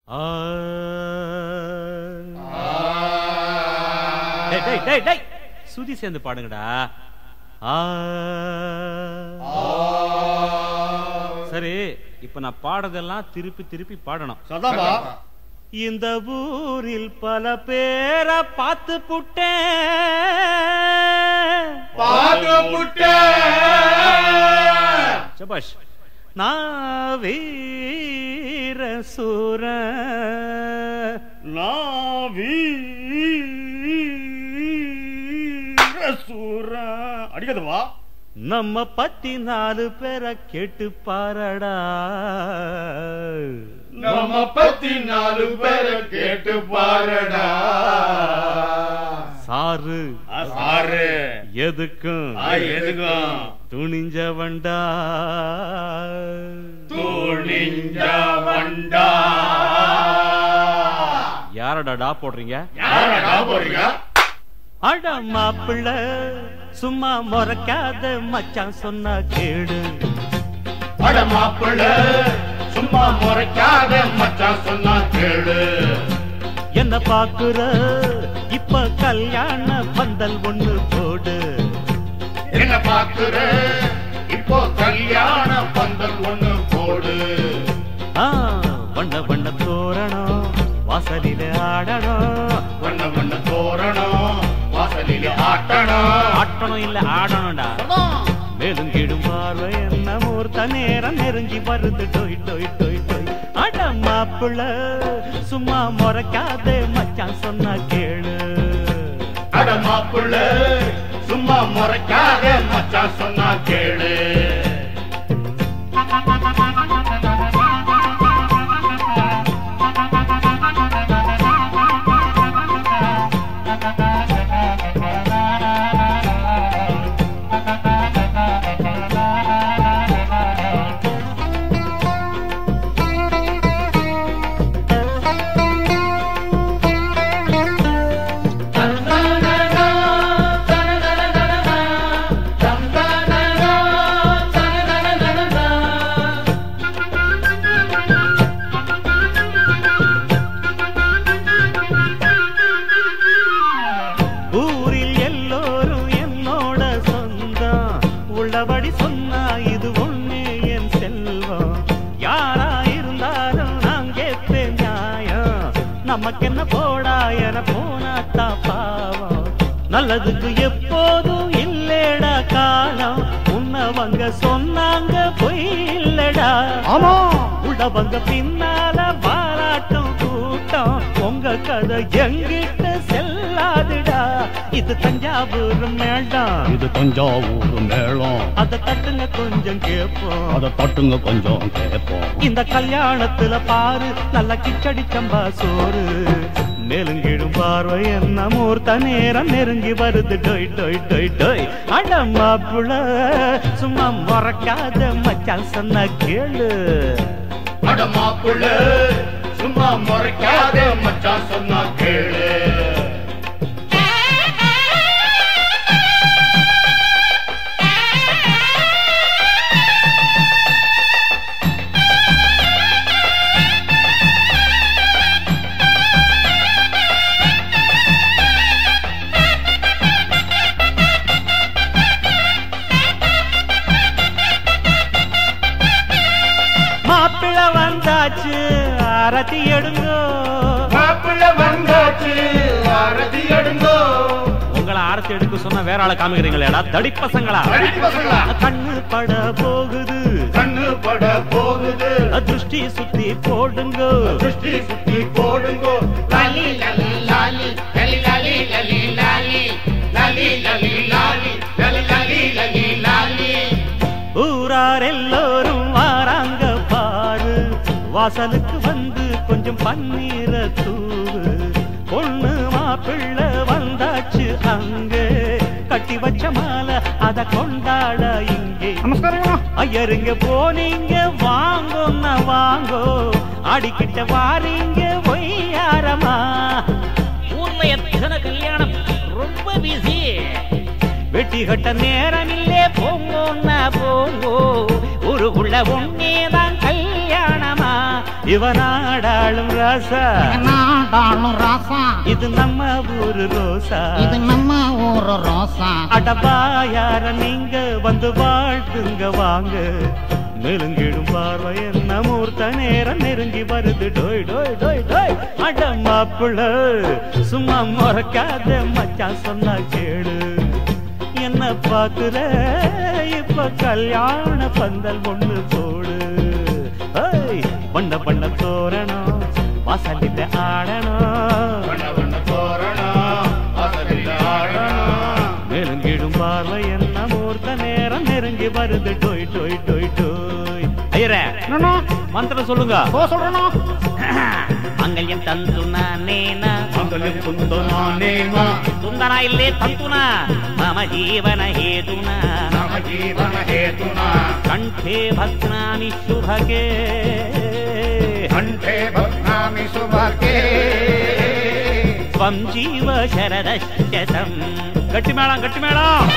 ஆ. டேய், டேய், டேய், டேய். சுதி சேர்ந்து பாடுங்கடா ஆ. சரி இப்ப நான் பாடுறதெல்லாம் திருப்பி திருப்பி பாடணும் சதாபா இந்த ஊரில் பல பேரை பார்த்து புட்டேன் பாத்து புட்ட சபாஷ் நான் வீர சூர சூர அடிக்கதவா நம்ம பத்தி நாலு பேரை கேட்டு பாரடா நம்ம பத்தி நாலு பேரை கேட்டு பாருடா சாரு சாரு எதுக்கும் ஆ, எதுக்கும் துணிஞ்சவன்டா துணிஞ்ச வண்டா யாரடா டா போடுறீங்க யாரடா போறீங்க அட மாப்பிள்ள சும்மா முறைக்காத மச்சான் சொன்னா கேடு அட மாப்பிள்ள சும்மா முறைக்காத மச்சான் சொன்னா கேளு என்ன பாக்குற இப்ப கல்யாண பந்தல் ஒண்ணு போடு என்ன பாக்குற இப்போ கல்யாண பந்தல் ஒண்ணு போடு ஆ, வண்ண வண்ண தோரணம் வாசலில ஆடணும் வண்ண வண்ண தோரணம் வாசலில் ஆட்டணும் ஆட்டணும் இல்ல ஆடணும்டா மேலும் கீழும் பார்வை என்ன மூர்த்த நேரம் நெருங்கி வருது டொய் டொய் டொய் டொய் அட மாப்பிள்ள சும்மா முறைக்காத மச்சான் சொன்னா கேளு அட மாப்பிள்ள சும்மா முறைக்காத மச்சான் சொன்னா கேளு ஊரில் எல்லோரும் என்னோட சொந்தம் உள்ளபடி சொன்னா இது ஒண்ணு என் செல்வம் யாரா இருந்தாலும் நான் கேட்பேன் நியாயம் நமக்கு என்ன போடா என போனாத்தா பாவம் நல்லதுக்கு எப்போதும் இல்லடா காலம் உன்னவங்க சொன்னாங்க பொய் இல்லடா ஆமா உள்ளவங்க பின்னால பாராட்டும் கூட்டம் உங்க கதை எங்கிட்ட செல்லாதுடா இது தஞ்சாவூர் மேடம் இது தஞ்சாவூர் மேளம் அத தட்டுங்க கொஞ்சம் கேட்போம் அத தட்டுங்க கொஞ்சம் கேட்போம் இந்த கல்யாணத்துல பாரு நல்ல கிச்சடி சம்பா சோறு நெருங்கிடும் பார்வை என்ன மூர்த்த நேரம் நெருங்கி வருது டொய் டொய் டொய் டொய் அட மாப்புள சும்மா மறக்காத மச்சான் சொன்ன கேளு அட மாப்பிள்ள சும்மா முறைக்காத மச்சான் சொன்னா கேளு மாப்பிள வந்தாச்சு அரத்தி எடுங்கோ மாப்பிள்ள வந்தாச்சு ஆரதி எடுங்கோ உங்களை ஆரத்தி எடுக்க சொன்னா வேற ஆளை காமிக்கிறீங்களேடா தடி பசங்களா அடி பசங்களா கண்ணு பட போகுது கண்ணு பட போகுது திருஷ்டி சுத்தி போடுங்கோ திருஷ்டி சுத்தி போடுங்கோ லாலி லாலி லாலி லாலி லாலி லாலி லாலி லாலி லாலி லாலி லாலி லாலி லாலி லாலி ஊரார் எல்லோரும் வாராங்க பாரு வாசலுக்கு வந்து கொஞ்சம் பன்னீர தூவு பொண்ணு மாப்பிள்ளை வந்தாச்சு அங்கே கட்டி வச்ச மாலை அத கொண்டாட இங்கே நமஸ்காரம் ஐயருங்க போனீங்க வாங்கோன்னா வாங்கோ அடிக்கிட்ட வாரீங்க ஒய்யாரமா ஊர்ல எத்தனை கல்யாணம் ரொம்ப பிஸி வெட்டி கட்ட நேரம் இல்லே போங்கோன்னா போங்கோ ஊருக்குள்ள ஒன்னேதான் கல்யாணமா இவனாடாளும் ராசா நாடாளும் ராசா இது நம்ம ஊரு ரோசா இது நம்ம ஊரு ரோசா அடபா யார நீங்க வந்து வாழ்த்துங்க வாங்க நெருங்கிடும் பார்வை என்ன மூர்த்த நேரம் நெருங்கி வருது டோய் டோய் டோய் டோய் அட மாப்பிள்ள சும்மா முறக்காத மச்சான் சொன்னா கேளு என்ன பாக்குற இப்ப கல்யாண பந்தல் ஒண்ணு போடு ஏய், வண்ண வண்ண தோரணம் வாசலில் ஆடணும் வண்ண வண்ண தோரணம் வாசலில் ஆடணும் நெருங்கிடும் பார்வை என்ன மூர்த்த நேரம் நெருங்கி வருது டொய் டொய் டொய் டொய் ஐயரே என்னண்ணா மந்திரம் சொல்லுங்க போ சொல்றேண்ணா மங்கல்யம் தந்துனா நேனா மங்களம் குந்தமானேனா சுந்தரா இல்லே தந்துனா மம ஜீவன ஹேதுனா நம ஜீவன ஹேதுனா கண்டே பத்னாமி சுಭಗೆ கண்டே பத்னாமி சுபகே ஸ்வம் ஜீவ சரதம் கட்டி மேளம் கட்டி மேளம்